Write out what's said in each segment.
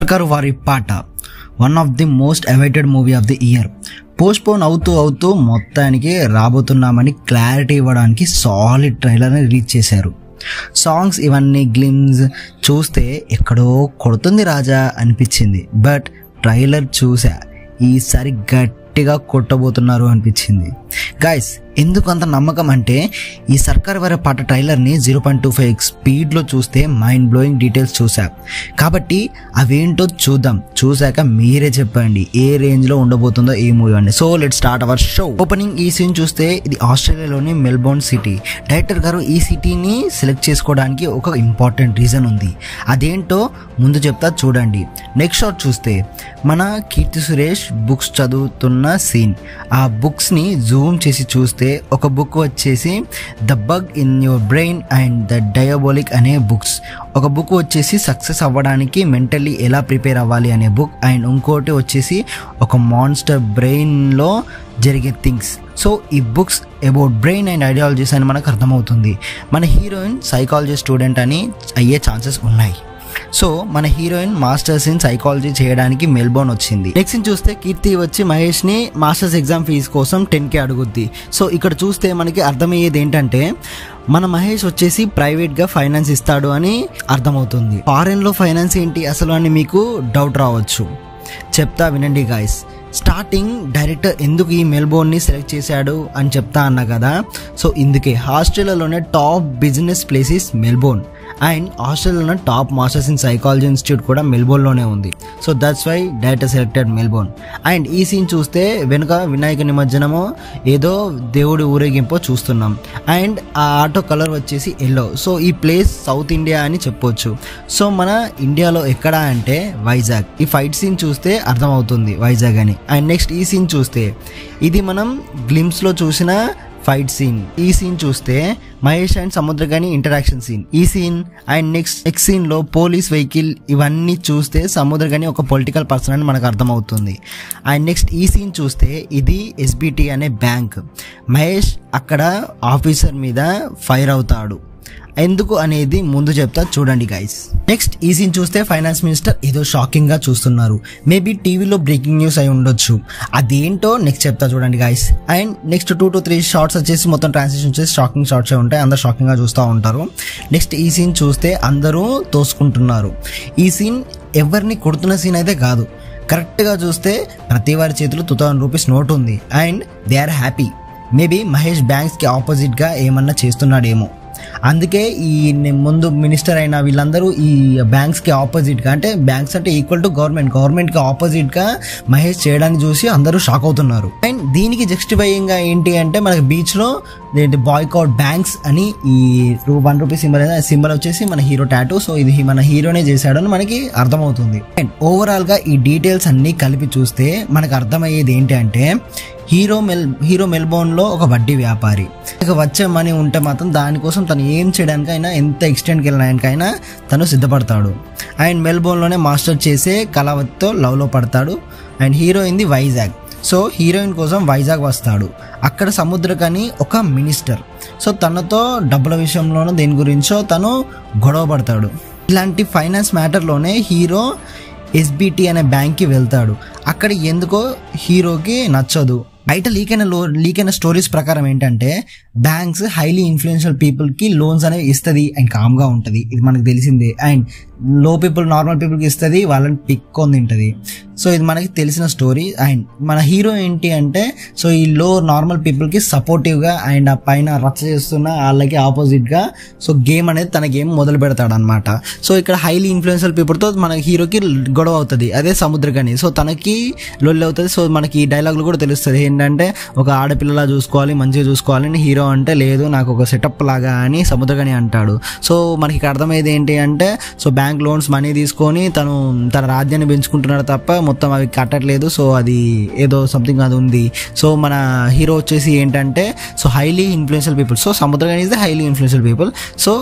సర్కారు Vaari Paata one of the most awaited movie of the year postpone అవుతూ అవుతూ మొత్తానికి రాబోతున్నామని క్లారిటీ ఇవ్వడానికి సాలిడ్ ట్రైలర్ని రిలీజ్ చేశారు సాంగ్స్ ఇవన్నీ గ్లిమ్స్ చూస్తే ఎక్కడో కొడుతుంది రాజా అనిపించింది బట్ ట్రైలర్ చూసా ఈసారి గట్టిగా కొట్టబోతున్నారు అనిపించింది గాయస్ ఎందుకు అంత నమ్మకం అంటే ఈ సర్కార్ వారి పాట ట్రైలర్ని జీరో పాయింట్ టూ ఫైవ్ స్పీడ్లో చూస్తే మైండ్ బ్లోయింగ్ డీటెయిల్స్ చూసా కాబట్టి అవేంటో చూద్దాం చూశాక మీరే చెప్పండి ఏ రేంజ్లో ఉండబోతుందో ఈ మూవీ అండి so let start our show opening ఈ సీన్ చూస్తే ఇది ఆస్ట్రేలియాలోని మెల్బోర్న్ సిటీ డైరెక్టర్ గారు ఈ సిటీని సెలెక్ట్ చేసుకోవడానికి ఒక ఇంపార్టెంట్ రీజన్ ఉంది అదేంటో ముందు చెప్తా చూడండి నెక్స్ట్ షాట్ చూస్తే మన కీర్తి సురేష్ బుక్స్ చదువుతున్న సీన్ ఆ బుక్స్ని జూమ్ చేసి చూస్తే ఒక బుక్ వచ్చేసి the bug in your brain and the diabolic అనే బుక్స్ ఒక బుక్ వచ్చేసి సక్సెస్ అవ్వడానికి మెంటల్లీ ఎలా ప్రిపేర్ అవ్వాలి అనే బుక్ అండ్ ఇంకోటి వచ్చేసి ఒక మాన్స్టర్ బ్రెయిన్లో జరిగే థింగ్స్ సో ఈ books about brain and ideologies అని మనకు అర్థమవుతుంది మన హీరోయిన్ సైకాలజీ స్టూడెంట్ అని అయ్యే ఛాన్సెస్ ఉన్నాయి సో మన హీరోయిన్ మాస్టర్స్ ఇన్ సైకాలజీ చేయడానికి మెల్బోర్న్ వచ్చింది నెక్స్ట్ చూస్తే కీర్తి వచ్చి మహేష్ ని మాస్టర్స్ ఎగ్జామ్ ఫీజు కోసం టెన్ కే అడుగుద్ది సో ఇక్కడ చూస్తే మనకి అర్థమయ్యేది ఏంటంటే మన మహేష్ వచ్చేసి ప్రైవేట్ గా ఫైనాన్స్ ఇస్తాడు అని అర్థమవుతుంది ఫారెన్ లో ఫైనాన్స్ ఏంటి అసలు అని మీకు డౌట్ రావచ్చు చెప్తా వినండి గాయస్ స్టార్టింగ్ డైరెక్టర్ ఎందుకు ఈ మెల్బోర్న్ని సెలెక్ట్ చేశాడు అని చెప్తా అన్నా కదా సో ఇందుకే ఆస్ట్రేలియాలోనే top business places Melbourne and ఆస్ట్రేలియాలోనే top masters in psychology institute కూడా మెల్బోర్న్లోనే ఉంది so that's why director selected Melbourne and ఈ సీన్ చూస్తే వెనుక వినాయక నిమజ్జనము ఏదో దేవుడి ఊరేగింపో చూస్తున్నాం అండ్ ఆ ఆటో కలర్ వచ్చేసి ఎల్లో సో ఈ ప్లేస్ సౌత్ ఇండియా అని చెప్పొచ్చు సో మన ఇండియాలో ఎక్కడ అంటే వైజాగ్ ఈ ఫైట్ సీన్ చూస్తే అర్థమవుతుంది వైజాగ్ అని అండ్ నెక్స్ట్ ఈ సీన్ చూస్తే ఇది మనం గ్లిమ్స్లో చూసిన ఫైట్ సీన్ ఈ సీన్ చూస్తే Mahesh and Samuthirakani interaction scene ఈ scene and next next scene లో పోలీస్ వెహికల్ ఇవన్నీ చూస్తే సముద్రగాని ఒక పొలిటికల్ పర్సన్ అని మనకు అర్థమవుతుంది అండ్ నెక్స్ట్ ఈ సీన్ చూస్తే ఇది ఎస్బిటి అనే బ్యాంక్ మహేష్ అక్కడ ఆఫీసర్ మీద ఫైర్ అవుతాడు ఎందుకు అనేది ముందు చెప్తా చూడండి గైస్ నెక్స్ట్ ఈ సీన్ చూస్తే ఫైనాన్స్ మినిస్టర్ ఏదో షాకింగ్ గా చూస్తున్నారు మేబీ టీవీలో బ్రేకింగ్ న్యూస్ అయి ఉండొచ్చు అదేంటో నెక్స్ట్ చెప్తా చూడండి guys and next two to three shots వచ్చేసి మొత్తం ట్రాన్సాక్షన్ వచ్చేసి షాకింగ్ షార్ట్స్ ఉంటాయి అందరు షాకింగ్ గా చూస్తూ ఉంటారు నెక్స్ట్ ఈ సీన్ చూస్తే అందరూ తోసుకుంటున్నారు ఈ సీన్ ఎవరిని కొడుతున్న సీన్ అయితే కాదు కరెక్ట్గా చూస్తే ప్రతి వారి చేతిలో టూ థౌసండ్ రూపీస్ నోట్ ఉంది and they are happy maybe Mahesh బ్యాంక్స్కి ఆపోజిట్గా ఏమన్నా చేస్తున్నాడేమో అందుకే ఈ ని- ముందు మినిస్టర్ అయిన వీళ్ళందరూ ఈ బ్యాంక్స్కి ఆపోజిట్గా అంటే బ్యాంక్స్ అంటే ఈక్వల్ టు గవర్నమెంట్ గవర్నమెంట్కి ఆపోజిట్గా మహేష్ చేయడాన్ని చూసి అందరూ షాక్ అవుతున్నారు అండ్ దీనికి జస్టిఫైయింగ్గా ఏంటి అంటే మనకి బీచ్లో బాయ్కౌట్ బ్యాంక్స్ అని ఈ వన్ రూపీ సింబల్ సింబల్ వచ్చేసి మన హీరో టాటూ సో ఇది మన హీరోనే చేశాడని మనకి అర్థమవుతుంది అండ్ ఓవరాల్గా ఈ డీటెయిల్స్ అన్ని కలిపి చూస్తే మనకు అర్థమయ్యేది ఏంటి అంటే హీరో మెల్ హీరో మెల్బోర్న్లో ఒక వడ్డీ వ్యాపారి ఇక వచ్చే మనీ ఉంటే మాత్రం దానికోసం తను ఏం చేయడానికైనా ఎంత ఎక్స్టెంట్కి వెళ్ళడానికైనా తను సిద్ధపడతాడు అండ్ మెల్బోర్న్లోనే మాస్టర్ చేసే కళావతితో లవ్లో పడతాడు అండ్ హీరోయిన్ది వైజాగ్ సో హీరోయిన్ కోసం వైజాగ్ వస్తాడు అక్కడ సముద్రకని ఒక మినిస్టర్ సో తనతో డబ్బుల విషయంలోనో దేని గురించో తను గొడవ పడతాడు ఇలాంటి ఫైనాన్స్ మ్యాటర్లోనే హీరో ఎస్బిటి అనే బ్యాంక్కి వెళ్తాడు అక్కడ ఎందుకో హీరోకి నచ్చదు బయట లీక్ అయిన లో లీక్ అయిన స్టోరీస్ ప్రకారం ఏంటంటే బ్యాంక్స్ హైలీ ఇన్ఫ్లుయెన్షియల్ పీపుల్కి లోన్స్ అనేవి ఇస్తుంది అండ్ కామ్గా ఉంటుంది ఇది మనకు తెలిసిందే అండ్ లో పీపుల్ నార్మల్ పీపుల్కి ఇస్తుంది వాళ్ళని పిక్కొని తింటుంది సో ఇది మనకి తెలిసిన స్టోరీ అండ్ మన హీరో ఏంటి అంటే సో ఈ లో నార్మల్ పీపుల్కి సపోర్టివ్గా అండ్ ఆ పైన రచ్చ చేస్తున్న వాళ్ళకి ఆపోజిట్గా సో గేమ్ అనేది తన గేమ్ మొదలు పెడతాడు అనమాట సో ఇక్కడ హైలీ ఇన్ఫ్లుయెన్షియల్ పీపుల్తో మన హీరోకి గొడవ అవుతుంది అదే సముద్రకని సో తనకి లొల్లి అవుతుంది సో మనకి ఈ డైలాగులు కూడా తెలుస్తుంది ఏంటంటే ఒక ఆడపిల్లలా చూసుకోవాలి మంచిగా చూసుకోవాలి అని హీరో అంటే లేదు నాకు ఒక సెటప్ లాగా అని సముద్రకని అంటాడు సో మనకి ఇక్కడ అర్థమయ్యేది ఏంటి అంటే సో బ్యాంక్ లోన్స్ మనీ తీసుకొని తను తన రాజ్యాన్ని పెంచుకుంటున్నాడు తప్ప మొత్తం అవి కట్టట్లేదు సో అది ఏదో సంథింగ్ అది ఉంది సో మన హీరో వచ్చేసి ఏంటంటే so highly influential people so Samuthirakani is the highly influential people so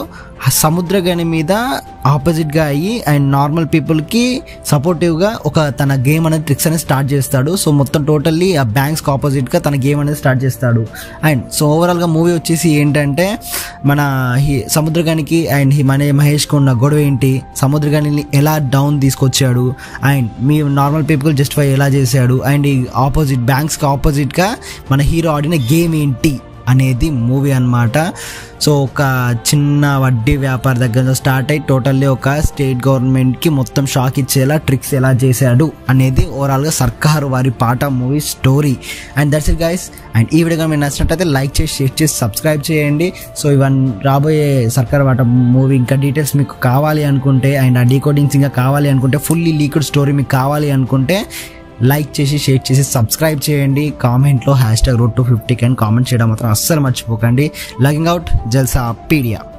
Samuthirakani మీద ఆపోజిట్గా అయ్యి అండ్ నార్మల్ పీపుల్కి సపోర్టివ్గా ఒక తన గేమ్ అనేది ట్రిక్స్ అనేది స్టార్ట్ చేస్తాడు సో మొత్తం టోటల్లీ ఆ బ్యాంక్స్కి ఆపోజిట్గా తన గేమ్ అనేది స్టార్ట్ చేస్తాడు అండ్ సో ఓవరాల్గా మూవీ వచ్చేసి ఏంటంటే మన హి- సముద్రగానికి అండ్ హి- మన మహేష్కి ఉన్న గొడవ ఏంటి సముద్రగాని ఎలా డౌన్ తీసుకొచ్చాడు అండ్ మీ నార్మల్ పీపుల్ జస్టిఫై ఎలా చేశాడు అండ్ ఈ ఆపోజిట్ బ్యాంక్స్కి ఆపోజిట్గా మన హీరో ఆడిన గేమ్ ఏంటి అనేది మూవీ అన్నమాట సో ఒక చిన్న వడ్డీ వ్యాపార దగ్గర నుంచి స్టార్ట్ అయ్యి టోటల్లీ ఒక స్టేట్ గవర్నమెంట్కి మొత్తం షాక్ ఇచ్చేలా ట్రిక్స్ ఎలా చేశాడు అనేది ఓవరాల్గా Sarkaru Vaari Paata movie story and that's it guys and ఈ వీడియో మీకు నచ్చినట్టయితే లైక్ చేసి షేర్ చేసి సబ్స్క్రైబ్ చేయండి సో ఇవన్నీ రాబోయే సర్కారు వాట మూవీ ఇంకా డీటెయిల్స్ మీకు కావాలి అనుకుంటే అండ్ ఆ డీకోడింగ్స్ ఇంకా కావాలి అనుకుంటే ఫుల్లీ లీక్డ్ స్టోరీ మీకు కావాలి అనుకుంటే లైక్ చేసి షేర్ చేసి సబ్స్క్రైబ్ చేయండి కామెంట్లో హ్యాష్ ట్యాగ్ రోడ్ టు ఫిఫ్టీకి అని కామెంట్ చేయడం మాత్రం అస్సలు మర్చిపోకండి లగింగ్ అవుట్ జల్సా పీడియా